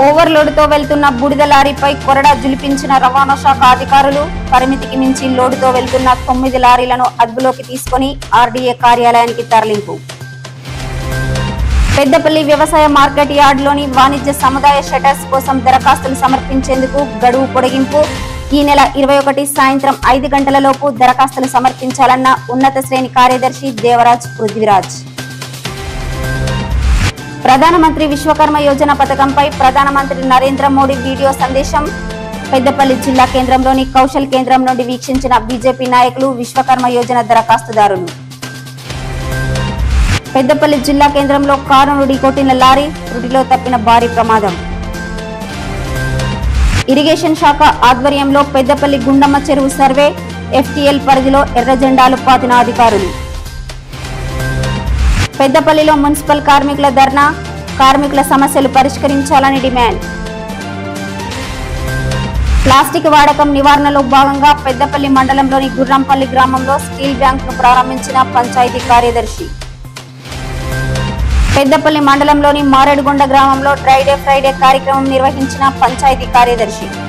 ఓవర్లోడ్తో వెళ్తున్న బూడిద లారీపై కొరడా జులిపించిన రవాణా శాఖ అధికారులు పరిమితికి మించి లోడుతో వెళ్తున్న తొమ్మిది లారీలను అదుపులోకి తీసుకొని ఆర్డీఏ కార్యాలయానికి తరలింపు పెద్దపల్లి వ్యవసాయ మార్కెట్ యార్డులోని వాణిజ్య సముదాయ షటర్స్ కోసం దరఖాస్తులు సమర్పించేందుకు గడువు పొడిగింపు ఈ నెల ఇరవై ఒకటి సాయంత్రం ఐదు గంటలలోపు దరఖాస్తులు సమర్పించాలన్న ఉన్నత శ్రేణి కార్యదర్శి దేవరాజ్ పృథ్వీరాజ్ ప్రధానమంత్రి విశ్వకర్మ యోజన పథకంపై ప్రధానమంత్రి నరేంద్ర మోడీ వీడియో సందేశం పెద్దపల్లి జిల్లా కేంద్రంలోని కౌశల్ కేంద్రం నుండి వీక్షించిన బీజేపీ నాయకులు విశ్వకర్మ యోజన దరఖాస్తుదారులు పెద్దపల్లి జిల్లా కేంద్రంలో కారును ఢీకొట్టిన లారీ త్రుటిలో తప్పిన భారీ ప్రమాదం ఇరిగేషన్ శాఖ ఆధ్వర్యంలో పెద్దపల్లి గుండమ్మ చెరువు సర్వే ఎఫ్టీఎల్ పరిధిలో ఎర్ర జెండాలు పాతిన అధికారులు పెద్దపల్లిలో మున్సిపల్ కార్మికుల ధర్నా కార్మికుల సమస్యలు పరిష్కరించాలని డిమాండ్ ప్లాస్టిక్ వాడకం నివారణలో భాగంగా పెద్దపల్లి మండలంలోని గుర్రంపల్లి గ్రామంలో స్టీల్ బ్యాంకును ప్రారంభించిన పంచాయతీ కార్యదర్శి పెద్దపల్లి మండలంలోని మారేడుగొండ గ్రామంలో డ్రైడే ఫ్రైడే కార్యక్రమం నిర్వహించిన పంచాయతీ కార్యదర్శి